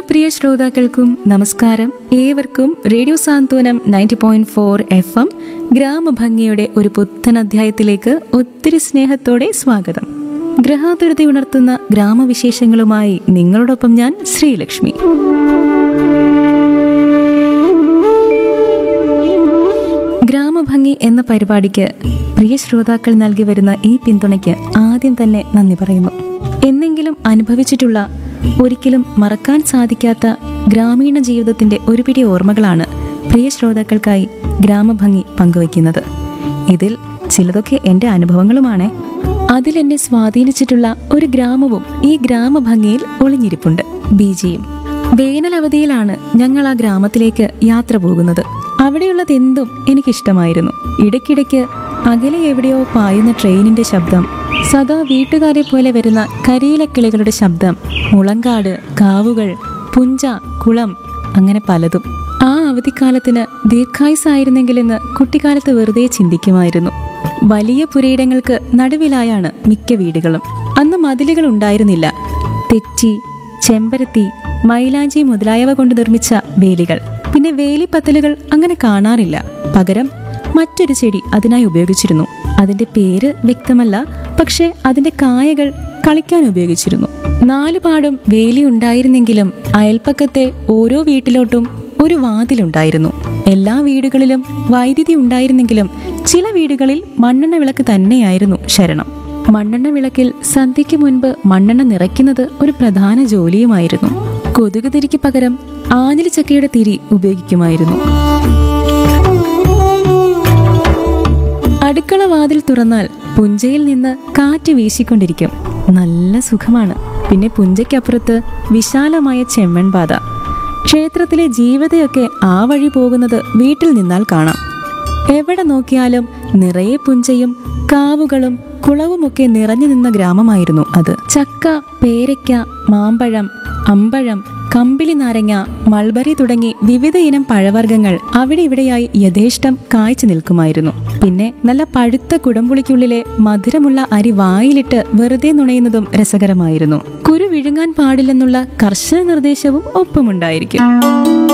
പ്രിയ ശ്രോതാക്കൾക്കും നമസ്കാരം ഏവർക്കും radio Santhwanam ninety point four F M ഗ്രാമഭംഗിയുടെ ഒരു പുത്തൻ അധ്യായത്തിലേക്ക് ഒത്തിരി സ്നേഹത്തോടെ സ്വാഗതം ഗ്രഹാതുരത ഉണർത്തുന്ന ഗ്രാമവിശേഷങ്ങളുമായി നിങ്ങളോടൊപ്പം ഞാൻ ശ്രീലക്ഷ്മി ഗ്രാമഭംഗി എന്ന പരിപാടിക്ക് പ്രിയ ശ്രോതാക്കൾ നൽകി വരുന്ന ഈ പിന്തുണയ്ക്ക് ആദ്യം തന്നെ നന്ദി പറയുന്നു എന്നെങ്കിലും അനുഭവിച്ചിട്ടുള്ള ഒരിക്കലും മറക്കാൻ സാധിക്കാത്ത ഗ്രാമീണ ജീവിതത്തിന്റെ ഒരു പിടി ഓർമ്മകളാണ് പ്രിയ ശ്രോതാക്കൾക്കായി ഗ്രാമഭംഗി പങ്കുവയ്ക്കുന്നത് ഇതിൽ ചിലതൊക്കെ എൻ്റെ അനുഭവങ്ങളുമാണേ അതിലെന്നെ സ്വാധീനിച്ചിട്ടുള്ള ഒരു ഗ്രാമവും ഈ ഗ്രാമഭംഗിയിൽ ഒളിഞ്ഞിരിപ്പുണ്ട് ബീജിയും വേനൽ അവധിയിലാണ് ഞങ്ങൾ ആ ഗ്രാമത്തിലേക്ക് യാത്ര പോകുന്നത് അവിടെയുള്ളതെന്തും എനിക്കിഷ്ടമായിരുന്നു ഇടയ്ക്കിടയ്ക്ക് അകലെ എവിടെയോ പായുന്ന ട്രെയിനിന്റെ ശബ്ദം സദാ വീട്ടുകാരെ പോലെ വരുന്ന കരിയിലക്കിളികളുടെ ശബ്ദം മുളങ്കാട് കാവുകൾ പുഞ്ച കുളം അങ്ങനെ പലതും ആ അവധിക്കാലത്തിന് ദീർഘായുസായിരുന്നെങ്കിലെന്ന് കുട്ടിക്കാലത്ത് വെറുതെ ചിന്തിക്കുമായിരുന്നു വലിയ പുരയിടങ്ങൾക്ക് നടുവിലായാണ് മിക്ക വീടുകളും അന്ന് മതിലുകൾ ഉണ്ടായിരുന്നില്ല തെച്ചി ചെമ്പരത്തി മൈലാഞ്ചി മുതലായവ കൊണ്ട് നിർമ്മിച്ച വേലികൾ പിന്നെ വേലിപ്പത്തലുകൾ അങ്ങനെ കാണാറില്ല പകരം മറ്റൊരു ചെടി അതിനായി ഉപയോഗിച്ചിരുന്നു അതിന്റെ പേര് വ്യക്തമല്ല പക്ഷേ അതിന്റെ കായകൾ കളിക്കാൻ ഉപയോഗിച്ചിരുന്നു നാലുപാടും വേലി ഉണ്ടായിരുന്നെങ്കിലും അയൽപ്പക്കത്തെ ഓരോ വീട്ടിലോട്ടും ഒരു വാതിലുണ്ടായിരുന്നു എല്ലാ വീടുകളിലും വൈദ്യുതി ഉണ്ടായിരുന്നെങ്കിലും ചില വീടുകളിൽ മണ്ണെണ്ണ വിളക്ക് തന്നെയായിരുന്നു ശരണം മണ്ണെണ്ണ വിളക്കിൽ സന്ധ്യയ്ക്ക് മുൻപ് മണ്ണെണ്ണ നിറയ്ക്കുന്നത് ഒരു പ്രധാന ജോലിയുമായിരുന്നു കൊതുക് തിരിക്ക് പകരം ആഞ്ഞിലി ചക്കയുടെ തിരി ഉപയോഗിക്കുമായിരുന്നു അടുക്കള വാതിൽ തുറന്നാൽ പുഞ്ചയിൽ നിന്ന് കാറ്റ് വീശിക്കൊണ്ടിരിക്കും നല്ല സുഖമാണ് പിന്നെ പുഞ്ചയ്ക്കപ്പുറത്ത് വിശാലമായ ചെമ്മൺപാത ക്ഷേത്രത്തിലെ ജീവിതയൊക്കെ ആ വഴി പോകുന്നത് വീട്ടിൽ നിന്നാൽ കാണാം എവിടെ നോക്കിയാലും നിറയെ പുഞ്ചയും കാവുകളും കുളവുമൊക്കെ നിറഞ്ഞു നിന്ന ഗ്രാമമായിരുന്നു അത് ചക്ക പേരയ്ക്ക മാമ്പഴം അമ്പഴം കമ്പിളി നാരങ്ങ മൾബറി തുടങ്ങി വിവിധ ഇനം പഴവർഗ്ഗങ്ങൾ അവിടെ ഇവിടെയായി യഥേഷ്ടം കായ്ച്ചു നിൽക്കുമായിരുന്നു പിന്നെ നല്ല പഴുത്ത കുടംപുളിക്കുള്ളിലെ മധുരമുള്ള അരി വായിലിട്ട് വെറുതെ നുണയുന്നതും രസകരമായിരുന്നു കുരു വിഴുങ്ങാൻ പാടില്ലെന്നുള്ള കർശന നിർദ്ദേശവും ഒപ്പമുണ്ടായിരിക്കും